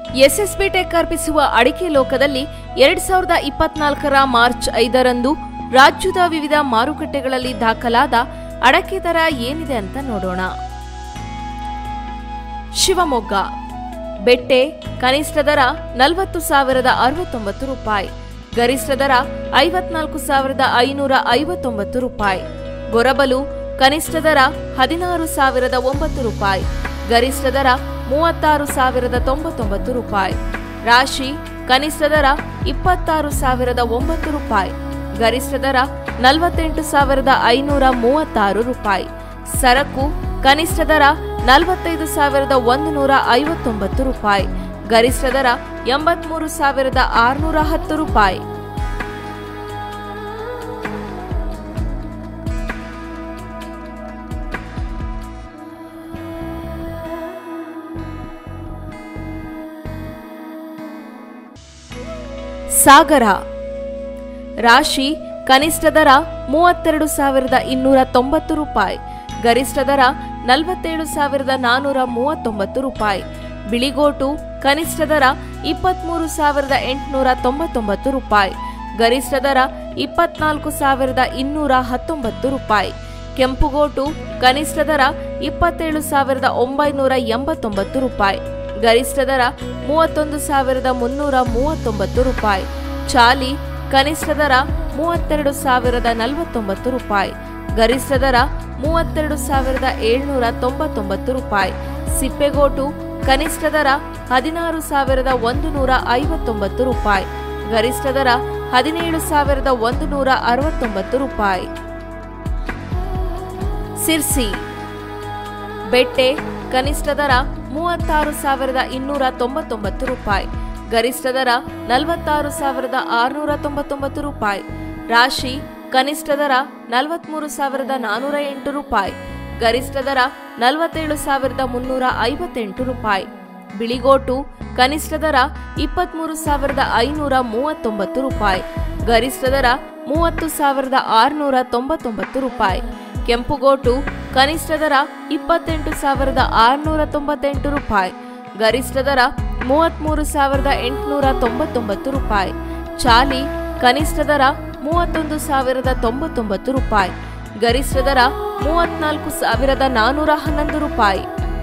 SSB tech ಅರ್ಪಿಸುವ ಅಡಿಕೆ ಲೋಕದಲ್ಲಿ ಎರಡ್ ಸಾವಿರದ ಇಪ್ಪತ್ನಾಲ್ಕರ ಮಾರ್ಚ್ ಐದರಂದು ರಾಜ್ಯದ ವಿವಿಧ ಮಾರುಕಟ್ಟೆಗಳಲ್ಲಿ ದಾಖಲಾದ ಅಡಕೆ ದರ ಏನಿದೆ ಅಂತ ನೋಡೋಣ ಶಿವಮೊಗ್ಗ ಬೆಟ್ಟೆ ಕನಿಷ್ಠ ದರ ನಲವತ್ತು ಸಾವಿರದ ಅರವತ್ತೊಂಬತ್ತು ರೂಪಾಯಿ ಗರಿಷ್ಠ ದರ ಐವತ್ನಾಲ್ಕು ಸಾವಿರದ ಐನೂರ ಐವತ್ತೊಂಬತ್ತು ರೂಪಾಯಿ ಗೊರಬಲು ಕನಿಷ್ಠ ದರ ಹದಿನಾರು ಸಾವಿರದ ಒಂಬತ್ತು ರೂಪಾಯಿ ಗರಿಷ್ಠ ದರ ಮೂವತ್ತಾರು ಸಾವಿರದ ತೊಂಬತ್ತೊಂಬತ್ತು ರೂಪಾಯಿ ರಾಶಿ ಕನಿಷ್ಠ ದರ ಇಪ್ಪತ್ತಾರು ಸಾವಿರದ ಒಂಬತ್ತು ರೂಪಾಯಿ ಗರಿಷ್ಠ ದರ ನಲವತ್ತೆಂಟು ಸಾವಿರದ ಐನೂರ ಮೂವತ್ತಾರು ರೂಪಾಯಿ ಸರಕು ಕನಿಷ್ಠ ದರ ನಲವತ್ತೈದು ಸಾವಿರದ ಒಂದು ನೂರ ಐವತ್ತೊಂಬತ್ತು ರೂಪಾಯಿ ಗರಿಷ್ಠ ದರ ಎಂಬತ್ಮೂರು ಸಾವಿರದ ಆರುನೂರ ಹತ್ತು ರೂಪಾಯಿ ಸಾಗರ ರಾಶಿ ಕನಿಷ್ಠ ದರ ಮೂವತ್ತೆರಡು ಸಾವಿರದ ಇನ್ನೂರ ತೊಂಬತ್ತು ರೂಪಾಯಿ ಗರಿಷ್ಠ ದರ ನಲವತ್ತೇಳು ಸಾವಿರದ ನಾನೂರ ಮೂವತ್ತೊಂಬತ್ತು ರೂಪಾಯಿ ಬಿಳಿಗೋಟು ಕನಿಷ್ಠ ದರ ಇಪ್ಪತ್ಮೂರು ಸಾವಿರದ ಎಂಟುನೂರ ತೊಂಬತ್ತೊಂಬತ್ತು ರೂಪಾಯಿ ಗರಿಷ್ಠ ದರ ಇಪ್ಪತ್ನಾಲ್ಕು ಸಾವಿರದ ಇನ್ನೂರ ಹತ್ತೊಂಬತ್ತು ರೂಪಾಯಿ ಕೆಂಪುಗೋಟು ಕನಿಷ್ಠ ದರ ಇಪ್ಪತ್ತೇಳು ಸಾವಿರದ ಒಂಬೈನೂರ ಎಂಬತ್ತೊಂಬತ್ತು ರೂಪಾಯಿ ಗರಿಷ್ಠ ದರ ಮೂವತ್ತೊಂದು ಸಾವಿರದ ಮುನ್ನೂರ ಮೂವತ್ತೊಂಬತ್ತು ರೂಪಾಯಿ ಚಾಲಿ ಕನಿಷ್ಠ ದರ ಮೂವತ್ತೆರಡು ಸಾವಿರದ ನಲವತ್ತೊಂಬತ್ತು ರೂಪಾಯಿ ಗರಿಷ್ಠ ದರ ಮೂವತ್ತೆರಡು ಸಾವಿರದ ಏಳ್ನೂರ ತೊಂಬತ್ತೊಂಬತ್ತು ರೂಪಾಯಿ ಸಿಪ್ಪೆಗೋಟು ಕನಿಷ್ಠ ದರ ಹದಿನಾರು ಸಾವಿರದ ಒಂದು ನೂರ ಐವತ್ತೊಂಬತ್ತು ರೂಪಾಯಿ ಗರಿಷ್ಠ ದರ ಹದಿನೇಳು ಸಾವಿರದ ಒಂದು ನೂರ ಅರವತ್ತೊಂಬತ್ತು ರೂಪಾಯಿ ಸಿರ್ಸಿ ಬೆಟ್ಟೆ ಕನಿಷ್ಠ ದರ ಮೂವತ್ತಾರು ಸಾವಿರದ ಇನ್ನೂರ ತೊಂಬತ್ತೊಂಬತ್ತು ರೂಪಾಯಿ ಗರಿಷ್ಠ ದರ ನಲವತ್ತಾರು ಸಾವಿರದ ಆರುನೂರ ತೊಂಬತ್ತೊಂಬತ್ತು ರೂಪಾಯಿ ರಾಶಿ ಕನಿಷ್ಠ ದರ ನಲವತ್ಮೂರು ಸಾವಿರದ ನಾನೂರ ಎಂಟು ರೂಪಾಯಿ ಗರಿಷ್ಠ ದರ ನಲವತ್ತೇಳು ಸಾವಿರದ ಮುನ್ನೂರ ಐವತ್ತೆಂಟು ರೂಪಾಯಿ ಬಿಳಿಗೋಟು ಕನಿಷ್ಠ ದರ ಇಪ್ಪತ್ಮೂರು ಸಾವಿರದ ಐನೂರ ಮೂವತ್ತೊಂಬತ್ತು ರೂಪಾಯಿ ಗರಿಷ್ಠ ದರ ಮೂವತ್ತು ಸಾವಿರದ ಆರುನೂರ ತೊಂಬತ್ತೊಂಬತ್ತು ರೂಪಾಯಿ ಕೆಂಪುಗೋಟು ಕನಿಷ್ಠ ದರ ಇಪ್ಪತ್ತೆಂಟು ಸಾವಿರದ ಆರುನೂರ ತೊಂಬತ್ತೆಂಟು ರೂಪಾಯಿ ಗರಿಷ್ಠ ದರ ಮೂವತ್ತ್ಮೂರು ಸಾವಿರದ ಎಂಟುನೂರ ತೊಂಬತ್ತೊಂಬತ್ತು ರೂಪಾಯಿ ಚಾಲಿ ಕನಿಷ್ಠ ದರ ಮೂವತ್ತೊಂದು ಸಾವಿರದ ತೊಂಬತ್ತೊಂಬತ್ತು ರೂಪಾಯಿ ಗರಿಷ್ಠ ದರ ಮೂವತ್ನಾಲ್ಕು ಸಾವಿರದ ನಾನೂರ ಹನ್ನೊಂದು ರೂಪಾಯಿ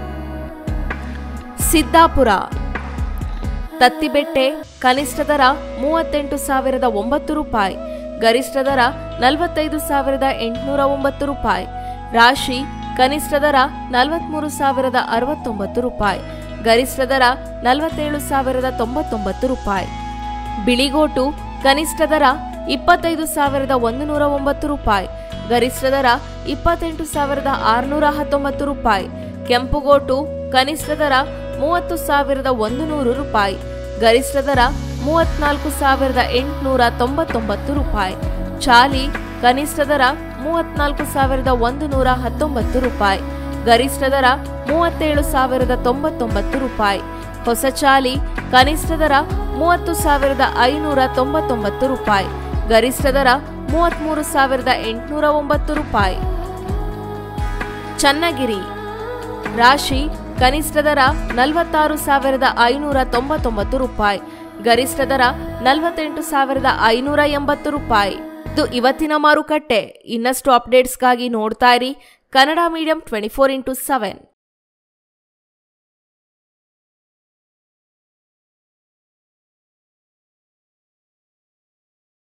ಸಿದ್ದಾಪುರ ತತ್ತಿಬೆಟ್ಟೆ ಕನಿಷ್ಠ ದರ ಮೂವತ್ತೆಂಟು ಸಾವಿರದ ಒಂಬತ್ತು ರೂಪಾಯಿ ಗರಿಷ್ಠ ದರ ನಲವತ್ತೈದು ಸಾವಿರದ ಎಂಟುನೂರ ಒಂಬತ್ತು ರೂಪಾಯಿ ರಾಶಿ ಕನಿಷ್ಠ ದರ ನಲವತ್ಮೂರು ಸಾವಿರದ ಅರವತ್ತೊಂಬತ್ತು ರೂಪಾಯಿ ಗರಿಷ್ಠ ದರ ನಲವತ್ತೇಳು ಸಾವಿರದ ತೊಂಬತ್ತೊಂಬತ್ತು ರೂಪಾಯಿ ಬಿಳಿಗೋಟು ಕನಿಷ್ಠ ದರ ಇಪ್ಪತ್ತೈದು ಸಾವಿರದ ಒಂದು ನೂರ ಒಂಬತ್ತು ರೂಪಾಯಿ ಗರಿಷ್ಠ ದರ ಇಪ್ಪತ್ತೆಂಟು ಸಾವಿರದ ಆರುನೂರ ಹತ್ತೊಂಬತ್ತು ರೂಪಾಯಿ ಕೆಂಪುಗೋಟು ಕನಿಷ್ಠ ದರ ಮೂವತ್ತು ಸಾವಿರದ ಒಂದು ನೂರು ರೂಪಾಯಿ ಗರಿಷ್ಠ ದರ ಮೂವತ್ನಾಲ್ಕು ಸಾವಿರದ ಎಂಟುನೂರ ತೊಂಬತ್ತೊಂಬತ್ತು ರೂಪಾಯಿ ಚಾಲಿ ಕನಿಷ್ಠ ದರ ಮೂವತ್ನಾಲ್ಕು ಸಾವಿರದ ಒಂದು ನೂರ ಹತ್ತೊಂಬತ್ತು ರೂಪಾಯಿ ಗರಿಷ್ಠ ದರ ಮೂವತ್ತೇಳು ಸಾವಿರದ ತೊಂಬತ್ತೊಂಬತ್ತು ರೂಪಾಯಿ ಹೊಸ ಚಾಲಿ ಕನಿಷ್ಠ ದರ ಮೂವತ್ತು ಸಾವಿರದ ಐನೂರ ತೊಂಬತ್ತೊಂಬತ್ತು ರೂಪಾಯಿ ಗರಿಷ್ಠ ದರ ಮೂವತ್ತ್ಮೂರು ಸಾವಿರದ ಎಂಟುನೂರ ಒಂಬತ್ತು ರೂಪಾಯಿ ಚನ್ನಗಿರಿ ರಾಶಿ ಕನಿಷ್ಠ ದರ ನಲವತ್ತಾರು ಸಾವಿರದ ಐನೂರ ತೊಂಬತ್ತೊಂಬತ್ತು ರೂಪಾಯಿ ಗರಿಷ್ಠ ದರ ನಲವತ್ತೆಂಟು ಸಾವಿರದ ಐನೂರ ಎಂಬತ್ತು ರೂಪಾಯಿ ಇದು ಇವತ್ತಿನ ಮಾರುಕಟ್ಟೆ ಇನ್ನಷ್ಟು ಅಪ್ಡೇಟ್ಸ್ಗಾಗಿ ನೋಡ್ತಾ ಇರಿ Kannada medium twenty four into seven